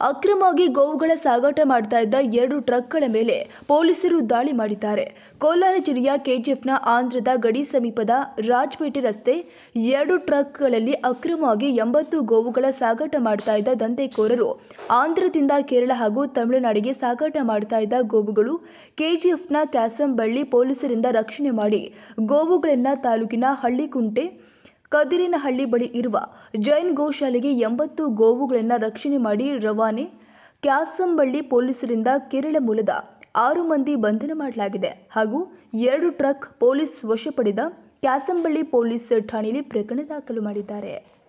ಅಕ್ರಮವಾಗಿ ಗೋವುಗಳ ಸಾಗಾಟ ಮಾಡ್ತಾ ಇದ್ದ ಎರಡು ಟ್ರಕ್ಗಳ ಮೇಲೆ ಪೊಲೀಸರು ದಾಳಿ ಮಾಡಿದ್ದಾರೆ ಕೋಲಾರ ಜಿಲ್ಲೆಯ ಕೆಜಿಎಫ್ನ ಆಂಧ್ರದ ಗಡಿ ಸಮೀಪದ ರಾಜ್ಪೇಟೆ ರಸ್ತೆ ಎರಡು ಟ್ರಕ್ಗಳಲ್ಲಿ ಅಕ್ರಮವಾಗಿ ಎಂಬತ್ತು ಗೋವುಗಳ ಸಾಗಾಟ ಮಾಡ್ತಾ ಇದ್ದ ದಂಧೆಕೋರರು ಆಂಧ್ರದಿಂದ ಕೇರಳ ಹಾಗೂ ತಮಿಳುನಾಡಿಗೆ ಸಾಗಾಟ ಮಾಡ್ತಾ ಇದ್ದ ಗೋವುಗಳು ಕೆಜಿಎಫ್ನ ಕ್ಯಾಸಂಬಳ್ಳಿ ಪೊಲೀಸರಿಂದ ರಕ್ಷಣೆ ಮಾಡಿ ಗೋವುಗಳನ್ನು ತಾಲೂಕಿನ ಹಳ್ಳಿಕುಂಟೆ ಕದಿರಿನಹಳ್ಳಿ ಬಳಿ ಇರುವ ಜೈನ್ ಗೋಶಾಲೆಗೆ ಎಂಬತ್ತು ಗೋವುಗಳನ್ನು ರಕ್ಷಣೆ ಮಾಡಿ ರವಾನೆ ಕ್ಯಾಸಂಬಳ್ಳಿ ಪೊಲೀಸರಿಂದ ಕೇರಳ ಮೂಲದ ಆರು ಮಂದಿ ಬಂಧನ ಮಾಡಲಾಗಿದೆ ಹಾಗೂ ಎರಡು ಟ್ರಕ್ ಪೊಲೀಸ್ ವಶ ಪಡೆದ ಕ್ಯಾಸಂಬಳ್ಳಿ ಪೊಲೀಸ್ ಠಾಣೆಯಲ್ಲಿ ಪ್ರಕರಣ ದಾಖಲು ಮಾಡಿದ್ದಾರೆ